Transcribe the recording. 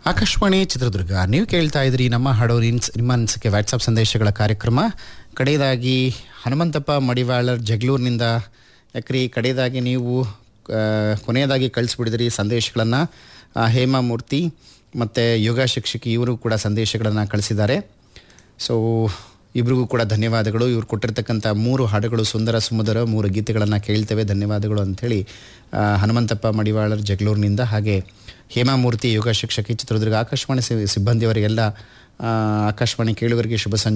ಆಕಾಶವಾಣಿ ಚಿತ್ರದುರ್ಗ ನೀವು ಕೇಳ್ತಾ ಇದ್ರಿ ನಮ್ಮ ಹಾಡೋರಿ ನಿಮ್ಮ ಅನಿಸಿಕೆ ವಾಟ್ಸಪ್ ಸಂದೇಶಗಳ ಕಾರ್ಯಕ್ರಮ ಕಡೆಯದಾಗಿ ಹನುಮಂತಪ್ಪ ಮಡಿವಾಳರ್ ಜಗಳೂರಿನಿಂದ ಯಾಕ್ರಿ ಕಡೆಯದಾಗಿ ನೀವು ಆ, ಕೊನೆಯದಾಗಿ ಕಳಿಸ್ಬಿಡಿದ್ರಿ ಸಂದೇಶಗಳನ್ನು ಹೇಮಾಮೂರ್ತಿ ಮತ್ತು ಯೋಗ ಶಿಕ್ಷಕಿ ಇವರು ಕೂಡ ಸಂದೇಶಗಳನ್ನು ಕಳಿಸಿದ್ದಾರೆ ಸೊ ಇಬ್ರಿಗೂ ಕೂಡ ಧನ್ಯವಾದಗಳು ಇವ್ರು ಕೊಟ್ಟಿರ್ತಕ್ಕಂಥ ಮೂರು ಹಾಡುಗಳು ಸುಂದರ ಸುಮಧುರ ಮೂರು ಗೀತೆಗಳನ್ನು ಕೇಳ್ತೇವೆ ಧನ್ಯವಾದಗಳು ಅಂಥೇಳಿ ಆ, ಹನುಮಂತಪ್ಪ ಮಡಿವಾಳರ್ ಜಗಳೂರಿನಿಂದ ಹಾಗೆ ಹೇಮಾಮೂರ್ತಿ ಯೋಗ ಶಿಕ್ಷಕಿ ಚಿತ್ರದುರ್ಗ ಆಕಾಶವಾಣಿ ಸಿ- ಸಿಬ್ಬಂದಿಯವರಿಗೆಲ್ಲ ಆ, ಆಕಾಶವಾಣಿ ಕೇಳುಗರಿಗೆ ಶುಭ ಸಂಜೆ